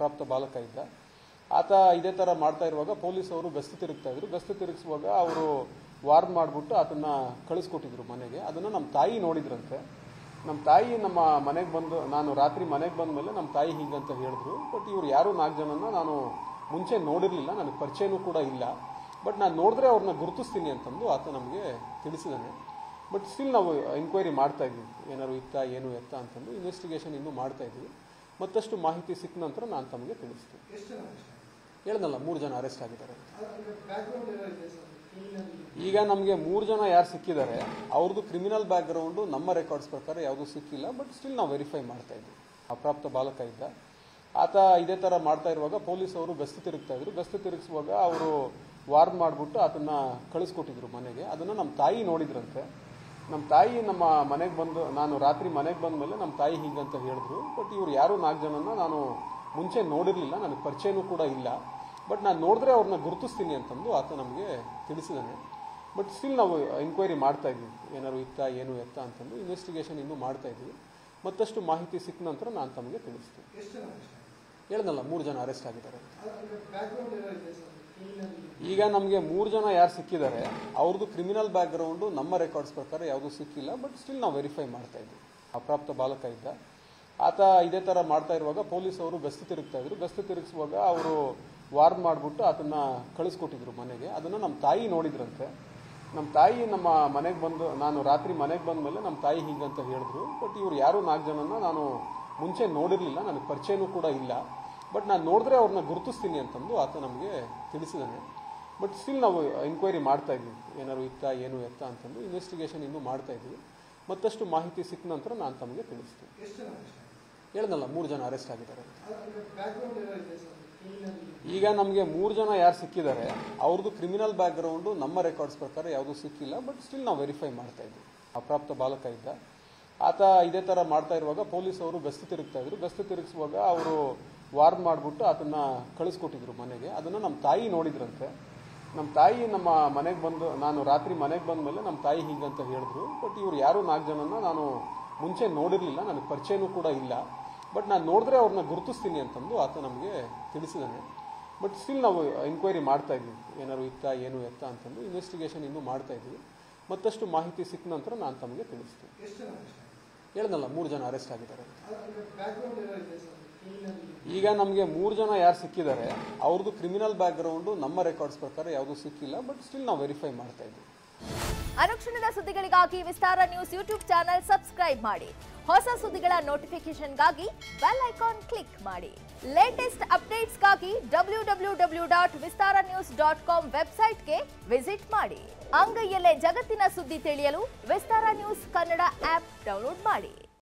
ಅಪ್ರಾಪ್ತ ಬಾಲಕ ಇದ್ದ ಆತ ಇದೇ ಥರ ಮಾಡ್ತಾ ಇರುವಾಗ ಪೊಲೀಸ್ ಅವರು ಗಸ್ತು ತಿರುಗ್ತಾ ಇದ್ರು ಗಸ್ತು ತಿರುಗಿಸುವಾಗ ಅವರು ವಾರ್ನ್ ಮಾಡಿಬಿಟ್ಟು ಆತನ್ನ ಕಳಿಸ್ಕೊಟ್ಟಿದ್ರು ಮನೆಗೆ ಅದನ್ನು ನಮ್ಮ ತಾಯಿ ನೋಡಿದ್ರಂತೆ ನಮ್ಮ ತಾಯಿ ನಮ್ಮ ಮನೆಗೆ ಬಂದು ನಾನು ರಾತ್ರಿ ಮನೆಗೆ ಬಂದ ಮೇಲೆ ನಮ್ಮ ತಾಯಿ ಹೀಗಂತ ಹೇಳಿದ್ರು ಬಟ್ ಇವ್ರು ಯಾರು ನಾಲ್ಕು ಜನನ ನಾನು ಮುಂಚೆ ನೋಡಿರಲಿಲ್ಲ ನನಗೆ ಪರಿಚಯನೂ ಕೂಡ ಇಲ್ಲ ಬಟ್ ನಾನು ನೋಡಿದ್ರೆ ಅವ್ರನ್ನ ಗುರುತಿಸ್ತೀನಿ ಅಂತಂದು ಆತ ನಮಗೆ ತಿಳಿಸಿದ್ದಾನೆ ಬಟ್ ಸ್ಟಿಲ್ ನಾವು ಎಂಕ್ವೈರಿ ಮಾಡ್ತಾ ಇದ್ವಿ ಏನಾದ್ರು ಇತ್ತ ಏನು ಎತ್ತ ಅಂತಂದು ಇನ್ವೆಸ್ಟಿಗೇಷನ್ ಇನ್ನೂ ಮಾಡ್ತಾ ಇದ್ವಿ ಮತ್ತಷ್ಟು ಮಾಹಿತಿ ಸಿಕ್ಕ ನಂತರ ನಾನು ತಮಗೆ ತಿಳಿಸ್ತೀನಿ ಎಷ್ಟು ಜನ ಅಷ್ಟೇ ಹೇಳ್ದಲ್ಲ ಮೂರು ಜನ ಅರೆಸ್ಟ್ ಆಗಿದ್ದಾರೆ ಬ್ಯಾಕ್ಗ್ರೌಂಡ್ ಏನೋ ಇದೆ ಸರ್ ಕ್ರಿಮಿನಲ್ ಈಗ ನಮಗೆ ಮೂರು ಜನ ಯಾರು ಸಿಕ್ಕಿದ್ದಾರೆ ಅವ್ರದ್ದು ಕ್ರಿಮಿನಲ್ ಬ್ಯಾಕ್ಗ್ರೌಂಡು ನಮ್ಮ ರೆಕಾರ್ಡ್ಸ್ ಪ್ರಕಾರ ಯಾವುದೂ ಸಿಕ್ಕಿಲ್ಲ ಬಟ್ ಸ್ಟಿಲ್ ನಾವು ವೆರಿಫೈ ಮಾಡ್ತಾ ಇದ್ವಿ ಅಪ್ರಾಪ್ತ ಬಾಲಕ ಇದ್ದ ಆತ ಇದೇ ಥರ ಮಾಡ್ತಾ ಇರುವಾಗ ಪೊಲೀಸ್ ಅವರು ಗಸ್ತು ತಿರುಗ್ತಾ ಇದ್ರು ಗಸ್ತು ತಿರುಗಿಸುವಾಗ ಅವರು ವಾರ್ನ್ ಮಾಡಿಬಿಟ್ಟು ಆತನ್ನ ಕಳಿಸ್ಕೊಟ್ಟಿದ್ರು ಮನೆಗೆ ಅದನ್ನು ನಮ್ಮ ತಾಯಿ ನೋಡಿದ್ರಂತೆ ನಮ್ಮ ತಾಯಿ ನಮ್ಮ ಮನೆಗೆ ಬಂದು ನಾನು ರಾತ್ರಿ ಮನೆಗೆ ಬಂದ ಮೇಲೆ ನಮ್ಮ ತಾಯಿ ಹೀಗಂತ ಹೇಳಿದ್ರು ಬಟ್ ಇವ್ರು ಯಾರು ನಾಲ್ಕು ಜನನ ನಾನು ಮುಂಚೆ ನೋಡಿರಲಿಲ್ಲ ನನಗೆ ಪರಿಚಯನೂ ಕೂಡ ಇಲ್ಲ ಬಟ್ ನಾನು ನೋಡಿದ್ರೆ ಅವ್ರನ್ನ ಗುರುತಿಸ್ತೀನಿ ಅಂತಂದು ಆತ ನಮಗೆ ತಿಳಿಸಿದ್ದಾನೆ ಬಟ್ ಸ್ಟಿಲ್ ನಾವು ಎಂಕ್ವೈರಿ ಮಾಡ್ತಾ ಇದ್ವಿ ಏನಾದ್ರು ಇತ್ತ ಏನು ಎತ್ತ ಅಂತಂದು ಇನ್ವೆಸ್ಟಿಗೇಷನ್ ಇನ್ನೂ ಮಾಡ್ತಾ ಇದ್ವಿ ಮತ್ತಷ್ಟು ಮಾಹಿತಿ ಸಿಕ್ಕ ನಂತರ ನಾನು ತಮಗೆ ತಿಳಿಸ್ತೀನಿ ಎಷ್ಟು ಜನ ಅಷ್ಟೇ ಹೇಳ್ದಲ್ಲ ಮೂರು ಜನ ಅರೆಸ್ಟ್ ಆಗಿದ್ದಾರೆ ಬ್ಯಾಕ್ಗ್ರೌಂಡ್ ಏನೋ ಇದೆ ಸರ್ ಕ್ರಿಮಿನಲ್ ಈಗ ನಮಗೆ ಮೂರು ಜನ ಯಾರು ಸಿಕ್ಕಿದ್ದಾರೆ ಅವ್ರದ್ದು ಕ್ರಿಮಿನಲ್ ಬ್ಯಾಕ್ಗ್ರೌಂಡು ನಮ್ಮ ರೆಕಾರ್ಡ್ಸ್ ಪ್ರಕಾರ ಯಾವುದೂ ಸಿಕ್ಕಿಲ್ಲ ಬಟ್ ಸ್ಟಿಲ್ ನಾವು ವೆರಿಫೈ ಮಾಡ್ತಾ ಇದ್ವಿ ಅಪ್ರಾಪ್ತ ಬಾಲಕ ಇದ್ದ ಆತ ಇದೇ ಥರ ಮಾಡ್ತಾ ಇರುವಾಗ ಪೊಲೀಸ್ ಅವರು ಗಸ್ತು ತಿರುಗ್ತಾ ಇದ್ರು ಗಸ್ತು ತಿರುಗಿಸುವಾಗ ಅವರು ವಾರ್ನ್ ಮಾಡಿಬಿಟ್ಟು ಆತನ್ನ ಕಳಿಸ್ಕೊಟ್ಟಿದ್ರು ಮನೆಗೆ ಅದನ್ನು ನಮ್ಮ ತಾಯಿ ನೋಡಿದ್ರಂತೆ ನಮ್ಮ ತಾಯಿ ನಮ್ಮ ಮನೆಗೆ ಬಂದು ನಾನು ರಾತ್ರಿ ಮನೆಗೆ ಬಂದ ಮೇಲೆ ನಮ್ಮ ತಾಯಿ ಹೀಗಂತ ಹೇಳಿದ್ರು ಬಟ್ ಇವ್ರು ಯಾರು ನಾಲ್ಕು ಜನನ ನಾನು ಮುಂಚೆ ನೋಡಿರಲಿಲ್ಲ ನನಗೆ ಪರಿಚಯನೂ ಕೂಡ ಇಲ್ಲ ಬಟ್ ನಾನು ನೋಡಿದ್ರೆ ಅವ್ರನ್ನ ಗುರುತಿಸ್ತೀನಿ ಅಂತಂದು ಆತ ನಮಗೆ ತಿಳಿಸಿದ್ದಾನೆ ಬಟ್ ಸ್ಟಿಲ್ ನಾವು ಎಂಕ್ವೈರಿ ಮಾಡ್ತಾ ಇದ್ವಿ ಏನಾದ್ರು ಇತ್ತ ಏನು ಎತ್ತ ಅಂತಂದು ಇನ್ವೆಸ್ಟಿಗೇಷನ್ ಇನ್ನೂ ಮಾಡ್ತಾ ಇದ್ವಿ ಮತ್ತಷ್ಟು ಮಾಹಿತಿ ಸಿಕ್ಕ ನಂತರ ನಾನು ತಮಗೆ ತಿಳಿಸ್ತೀನಿ ಎಷ್ಟು ಜನ ಅಷ್ಟೇ ಹೇಳ್ದಲ್ಲ ಮೂರು ಜನ ಅರೆಸ್ಟ್ ಆಗಿದ್ದಾರೆ ಬ್ಯಾಕ್ಗ್ರೌಂಡ್ ಏನೋ ಇದೆ ಸರ್ ಕ್ರಿಮಿನಲ್ ಈಗ ನಮಗೆ ಮೂರು ಜನ ಯಾರು ಸಿಕ್ಕಿದ್ದಾರೆ ಅವ್ರದ್ದು ಕ್ರಿಮಿನಲ್ ಬ್ಯಾಕ್ಗ್ರೌಂಡು ನಮ್ಮ ರೆಕಾರ್ಡ್ಸ್ ಪ್ರಕಾರ ಯಾವುದೂ ಸಿಕ್ಕಿಲ್ಲ ಬಟ್ ಸ್ಟಿಲ್ ನಾವು ವೆರಿಫೈ ಮಾಡ್ತಾ ಇದ್ವಿ ಅಪ್ರಾಪ್ತ ಬಾಲಕ ಇದ್ದ ಆತ ಇದೇ ಥರ ಮಾಡ್ತಾ ಇರುವಾಗ ಪೊಲೀಸ್ ಅವರು ಗಸ್ತು ತಿರುಗ್ತಾ ಇದ್ರು ಗಸ್ತು ತಿರುಗಿಸುವಾಗ ಅವರು ವಾರ್ನ್ ಮಾಡಿಬಿಟ್ಟು ಆತನ್ನ ಕಳಿಸ್ಕೊಟ್ಟಿದ್ರು ಮನೆಗೆ ಅದನ್ನು ನಮ್ಮ ತಾಯಿ ನೋಡಿದ್ರಂತೆ ನಮ್ಮ ತಾಯಿ ನಮ್ಮ ಮನೆಗೆ ಬಂದು ನಾನು ರಾತ್ರಿ ಮನೆಗೆ ಬಂದ ಮೇಲೆ ನಮ್ಮ ತಾಯಿ ಹೀಗಂತ ಹೇಳಿದ್ರು ಬಟ್ ಇವ್ರು ಯಾರು ನಾಲ್ಕು ಜನನ ನಾನು ಮುಂಚೆ ನೋಡಿರಲಿಲ್ಲ ನನಗೆ ಪರಿಚಯನೂ ಕೂಡ ಇಲ್ಲ ಬಟ್ ನಾನು ನೋಡಿದ್ರೆ ಅವ್ರನ್ನ ಗುರುತಿಸ್ತೀನಿ ಅಂತಂದು ಆತ ನಮಗೆ ತಿಳಿಸಿದ್ದಾನೆ ಬಟ್ ಸ್ಟಿಲ್ ನಾವು ಎಂಕ್ವೈರಿ ಮಾಡ್ತಾ ಇದ್ವಿ ಏನಾದ್ರು ಇತ್ತ ಏನು ಎತ್ತ ಅಂತಂದು ಇನ್ವೆಸ್ಟಿಗೇಷನ್ ಇನ್ನೂ ಮಾಡ್ತಾ ಇದ್ವಿ ಮತ್ತಷ್ಟು ಮಾಹಿತಿ ಸಿಕ್ಕ ನಂತರ ನಾನು ತಮಗೆ ತಿಳಿಸ್ತೀನಿ ಎಷ್ಟು ಜನ ಅಷ್ಟೇ ಹೇಳ್ದಲ್ಲ ಮೂರು ಜನ ಅರೆಸ್ಟ್ ಆಗಿದ್ದಾರೆ ಬ್ಯಾಕ್ಗ್ರೌಂಡ್ ಏನೋ ಇದೆ ಸರ್ ಕ್ರಿಮಿನಲ್ ಈಗ ನಮಗೆ ಮೂರು ಜನ ಯಾರು ಸಿಕ್ಕಿದ್ದಾರೆ ಅವ್ರದ್ದು ಕ್ರಿಮಿನಲ್ ಬ್ಯಾಕ್ಗ್ರೌಂಡು ನಮ್ಮ ರೆಕಾರ್ಡ್ಸ್ ಪ್ರಕಾರ ಯಾವುದೂ ಸಿಕ್ಕಿಲ್ಲ ಬಟ್ ಸ್ಟಿಲ್ ನಾವು ವೆರಿಫೈ ಮಾಡ್ತಾ ಇದ್ವಿ ಅನುಕ್ಷಣದ ಸುದ್ದಿಗಳಿಗಾಗಿ Vistara news YouTube channel subscribe ಮಾಡಿ ಹೊಸ ಸುದ್ದಿಗಳ ನೋಟಿಫಿಕೇಶನ್ಗಾಗಿ ಬೆಲ್ ಐಕಾನ್ ಕ್ಲಿಕ್ ಮಾಡಿ ಲೇಟೆಸ್ಟ್ ಅಪ್ಡೇಟ್ಸ್ಗಾಗಿ W W W dot Vistara news dot com ವೆಬ್ಸೈಟ್ಗೆ ವಿಸಿಟ್ ಮಾಡಿ ಅಂಗೈಯಲ್ಲೇ ಜಗತ್ತಿನ ಸುದ್ದಿ ತಿಳಿಯಲು Vistara news Kannada app download ಮಾಡಿ